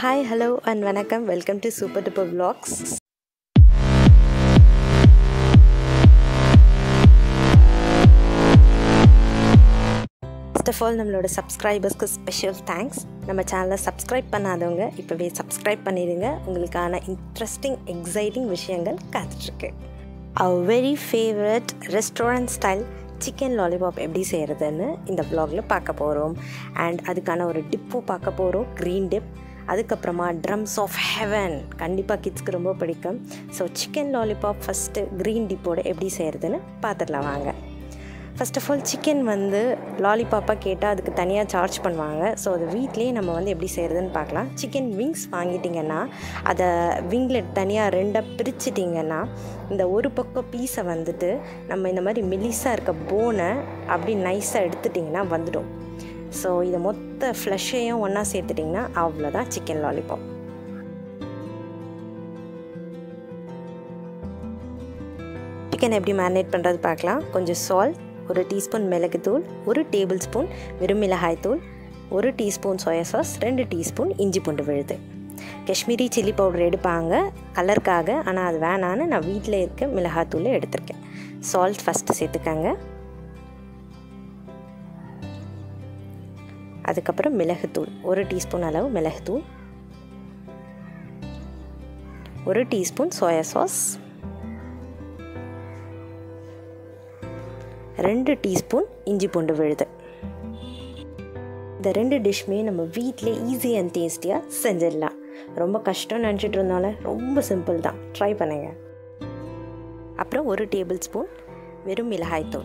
hi hello and வணக்கம் welcome to super duper vlogs first of all நம்மளோட சப்ஸ்கிரைபர்ஸ்க்கு special thanks நம்ம சேனலை சப்ஸ்கிரைப் பண்ணாதவங்க இப்போவே சப்ஸ்கிரைப் பண்ணிடுங்க உங்களுக்கான இன்ட்ரெஸ்டிங் எக்ஸைட்டிங் விஷயங்கள் காத்துட்ருக்கு our very favourite restaurant style chicken lollipop எப்படி செய்கிறதுன்னு இந்த vlogல பார்க்க போகிறோம் அண்ட் அதுக்கான ஒரு டிப்பும் பார்க்க போகிறோம் க்ரீன் டிப் அதுக்கப்புறமா ட்ரம்ஸ் ஆஃப் ஹெவன் கண்டிப்பாக கிட்ஸ்க்கு ரொம்ப பிடிக்கும் so chicken lollipop first green டிப்போட எப்படி செய்கிறதுன்னு பார்த்துடலாம் வாங்க ஃபர்ஸ்ட் ஆஃப் ஆல் சிக்கன் வந்து லாலிபாப்பாக கேட்டால் அதுக்கு தனியாக சார்ஜ் பண்ணுவாங்க ஸோ அது வீட்லேயே நம்ம வந்து எப்படி செய்கிறதுன்னு பார்க்கலாம் சிக்கன் விங்ஸ் வாங்கிட்டிங்கன்னா அதை விங்கில் தனியாக ரெண்டாக பிரிச்சிட்டிங்கன்னா இந்த ஒரு பக்கம் பீஸை வந்துட்டு நம்ம இந்த மாதிரி மெலிசாக இருக்க போனை அப்படி நைஸாக எடுத்துட்டிங்கன்னா வந்துடும் ஸோ இதை மொத்த ஃப்ளஷையும் ஒன்றா சேர்த்துட்டிங்கன்னா அவ்வளோதான் சிக்கன் லாலிபாப் சிக்கன் எப்படி மேரினேட் பண்ணுறது பார்க்கலாம் கொஞ்சம் சால்ட் ஒரு டீஸ்பூன் மிளகுத்தூள் ஒரு டேபிள் ஸ்பூன் வெறும் மிளகாய் தூள் ஒரு டீஸ்பூன் சோயா சாஸ் ரெண்டு டீஸ்பூன் இஞ்சி பூண்டு விழுது காஷ்மீரி சில்லி பவுடர் எடுப்பாங்க கலருக்காக ஆனால் அது வேணான்னு நான் வீட்டில் இருக்க மிளகாத்தூள் எடுத்திருக்கேன் சால்ட் ஃபஸ்ட்டு சேர்த்துக்கங்க அதுக்கப்புறம் மிளகுத்தூள் ஒரு டீஸ்பூன் அளவு மிளகுத்தூள் ஒரு டீஸ்பூன் சோயா சாஸ் ரெண்டு டீஸ்பூன் இஞ்சி பூண்டு விழுது இந்த ரெண்டு டிஷ்மே நம்ம வீட்டில் ஈஸி அண்ட் டேஸ்டியாக செஞ்சிடலாம் ரொம்ப கஷ்டம்னு நினச்சிட்டு இருந்தால ரொம்ப சிம்பிள் தான் ட்ரை பண்ணுங்க அப்புறம் ஒரு டேபிள் ஸ்பூன் வெறும் மிளகாய்த்தூள்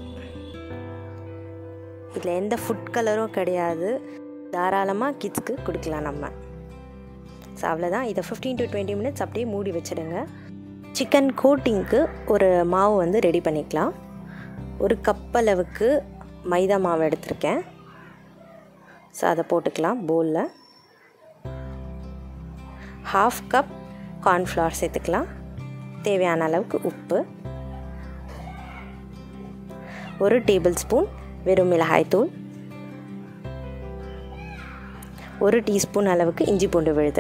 இதில் எந்த ஃபுட் கலரும் கிடையாது தாராளமாக கிட்ஸ்க்கு கொடுக்கலாம் நம்ம ஸோ அவ்வளோதான் இதை ஃபிஃப்டீன் டு டுவெண்ட்டி மினிட்ஸ் அப்படியே மூடி வச்சுடுங்க சிக்கன் கோட்டிங்க்கு ஒரு மாவு வந்து ரெடி பண்ணிக்கலாம் ஒரு கப் அளவுக்கு மைதா மாவு எடுத்திருக்கேன் ஸோ அதை போட்டுக்கலாம் பவுலில் ஹாஃப் கப் கார்ன்ஃப்ளவர் சேர்த்துக்கலாம் தேவையான அளவுக்கு உப்பு ஒரு டேபிள் ஸ்பூன் வெறும் மிளகாய்த்தூள் ஒரு டீஸ்பூன் அளவுக்கு இஞ்சி பூண்டு விழுது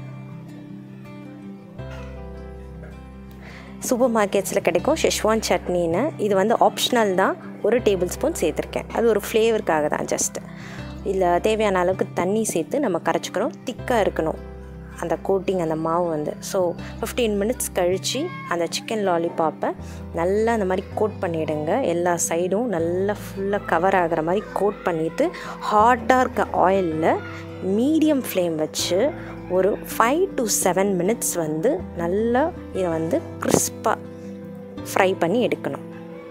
சூப்பர் மார்க்கெட்ஸில் கிடைக்கும் ஷெஷ்வான் சட்னின்னு இது வந்து ஆப்ஷனல் தான் ஒரு டேபிள் ஸ்பூன் சேர்த்துருக்கேன் அது ஒரு ஃப்ளேவருக்காக தான் ஜஸ்ட் இதில் தேவையான அளவுக்கு தண்ணி சேர்த்து நம்ம கரைச்சிக்கிறோம் திக்காக இருக்கணும் அந்த கோட்டிங் அந்த மாவு வந்து ஸோ ஃபிஃப்டீன் மினிட்ஸ் கழித்து அந்த சிக்கன் லாலிபாப்பை நல்லா அந்த மாதிரி கோட் பண்ணிவிடுங்க எல்லா சைடும் நல்லா ஃபுல்லாக கவர் ஆகிற மாதிரி கோட் பண்ணிவிட்டு ஹாட்டாக இருக்க ஆயிலில் மீடியம் ஃப்ளேம் வச்சு ஒரு ஃபைவ் டு செவன் மினிட்ஸ் வந்து நல்லா இதை வந்து கிறிஸ்பாக ஃப்ரை பண்ணி எடுக்கணும்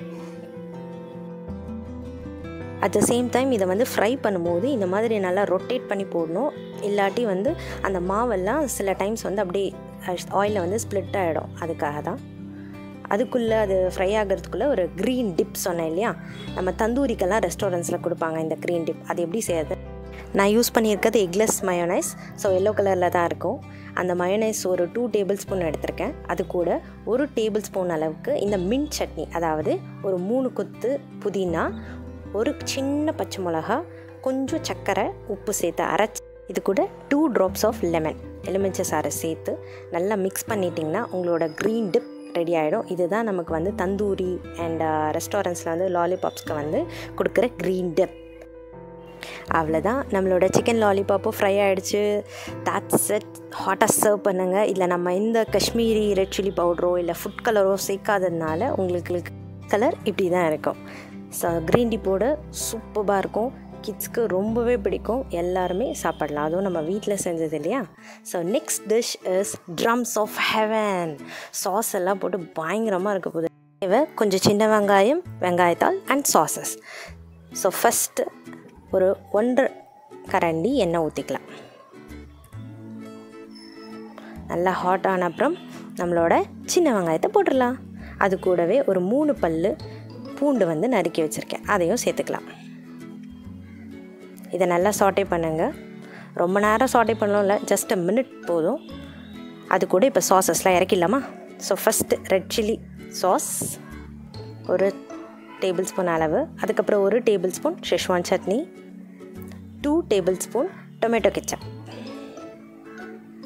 அட் த சேம் டைம் இதை வந்து ஃப்ரை பண்ணும்போது இந்த மாதிரி நல்லா ரொட்டேட் பண்ணி போடணும் இல்லாட்டி வந்து அந்த மாவெல்லாம் சில டைம்ஸ் வந்து அப்படியே ஆயிலில் வந்து ஸ்ப்ளிட் ஆகிடும் அதுக்காக தான் அதுக்குள்ளே அது ஃப்ரை ஆகிறதுக்குள்ளே ஒரு க்ரீன் டிப் சொன்னேன் இல்லையா நம்ம தந்தூரிக்கெல்லாம் ரெஸ்டாரண்ட்ஸில் கொடுப்பாங்க இந்த க்ரீன் டிப் அது எப்படி செய்யறது நான் யூஸ் பண்ணியிருக்கிறது எக்லெஸ் மயோனைஸ் ஸோ எல்லோ கலரில் தான் இருக்கும் அந்த மயோனைஸ் ஒரு டூ டேபிள் ஸ்பூன் எடுத்திருக்கேன் அது கூட ஒரு டேபிள் ஸ்பூன் அளவுக்கு இந்த மின்ட் சட்னி அதாவது ஒரு மூணு கொத்து புதினா ஒரு சின்ன பச்சை மிளகா கொஞ்சம் சர்க்கரை உப்பு சேர்த்து அரைச்சி இது கூட டூ ட்ராப்ஸ் ஆஃப் லெமன் எலுமிச்சை சாறை சேர்த்து நல்லா மிக்ஸ் பண்ணிட்டிங்கன்னா உங்களோட க்ரீன் டிப் ரெடி ஆகிடும் இதுதான் நமக்கு வந்து தந்தூரி அண்ட் ரெஸ்டாரண்ட்ஸில் வந்து லாலிபாப்ஸ்க்கு வந்து கொடுக்குற க்ரீன் டிப் அவ்வளோதான் நம்மளோட சிக்கன் லாலிபாப்பும் ஃப்ரை ஆகிடுச்சு தாட்ஸ் இட் ஹாட்டாக சர்வ் பண்ணுங்கள் இல்லை நம்ம இந்த காஷ்மீரி ரெட் சில்லி பவுடரோ இல்லை ஃபுட் கலரோ சேர்க்காததுனால உங்களுக்கு கலர் இப்படி தான் இருக்கும் ஸோ க்ரீன் டிப்போட சூப்பராக இருக்கும் கிட்ஸ்க்கு ரொம்பவே பிடிக்கும் எல்லாருமே சாப்பிடலாம் அதுவும் நம்ம வீட்டில் செஞ்சது இல்லையா so next dish is drums of heaven sauce எல்லாம் போட்டு பயங்கரமாக இருக்க போகுது தேவை கொஞ்சம் சின்ன வெங்காயம் வெங்காயத்தால் அண்ட் சாசஸ் ஸோ ஃபஸ்ட்டு ஒரு ஒன்றரை கரண்டி எண்ணெய் ஊற்றிக்கலாம் நல்லா ஹாட் ஆன அப்புறம் நம்மளோட சின்ன வெங்காயத்தை போட்டுடலாம் அது கூடவே ஒரு மூணு பல் பூண்டு வந்து நறுக்கி வச்சுருக்கேன் அதையும் சேர்த்துக்கலாம் இதை நல்லா சாட்டே பண்ணுங்கள் ரொம்ப நேரம் சாட்டே பண்ணல ஜஸ்ட் அ மினிட் போதும் அது கூட இப்போ சாஸஸ்லாம் இறக்கிடலாமா so first red chilli sauce ஒரு டேபிள் ஸ்பூன் அளவு அதுக்கப்புறம் ஒரு tablespoon schezwan chutney two tablespoon tomato ketchup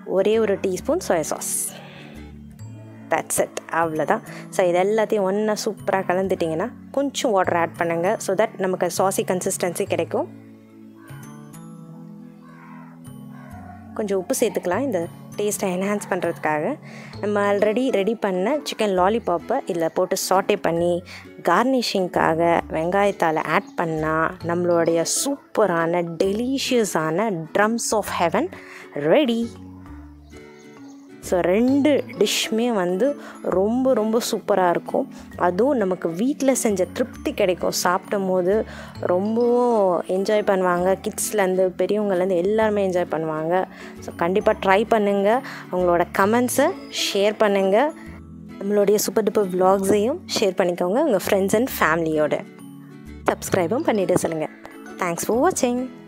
ஒரே ஒரு teaspoon soya sauce that's it அவ்வளோதான் ஸோ இது எல்லாத்தையும் ஒன்றா சூப்பராக கலந்துட்டிங்கன்னா கொஞ்சம் வாட்டர் ஆட் பண்ணுங்கள் ஸோ தட் நமக்கு சாசி கன்சிஸ்டன்சி கிடைக்கும் கொஞ்சம் உப்பு சேர்த்துக்கலாம் இந்த டேஸ்ட்டை என்ஹான்ஸ் பண்ணுறதுக்காக நம்ம ஆல்ரெடி ரெடி பண்ண சிக்கன் லாலிபாப்பை இதில் போட்டு சாட்டே பண்ணி கார்னிஷிங்க்காக வெங்காயத்தால் ஆட் பண்ணால் நம்மளுடைய சூப்பரான டெலிஷியஸான drums of heaven ready so ரெண்டு டிஷ்ஷுமே வந்து ரொம்ப ரொம்ப சூப்பராக இருக்கும் அதுவும் நமக்கு வீட்டில் செஞ்ச திருப்தி கிடைக்கும் சாப்பிடும் போது ரொம்பவும் என்ஜாய் பண்ணுவாங்க கிட்ஸ்லேருந்து பெரியவங்கலேருந்து எல்லாருமே என்ஜாய் பண்ணுவாங்க ஸோ கண்டிப்பாக ட்ரை பண்ணுங்கள் உங்களோட கமெண்ட்ஸை ஷேர் பண்ணுங்கள் நம்மளுடைய சூப்பர் டூப்பர் விலாக்ஸையும் ஷேர் பண்ணிக்கோங்க உங்கள் ஃப்ரெண்ட்ஸ் அண்ட் ஃபேமிலியோட சப்ஸ்கிரைபும் பண்ணிவிட்டு சொல்லுங்கள் தேங்க்ஸ் ஃபார் வாட்சிங்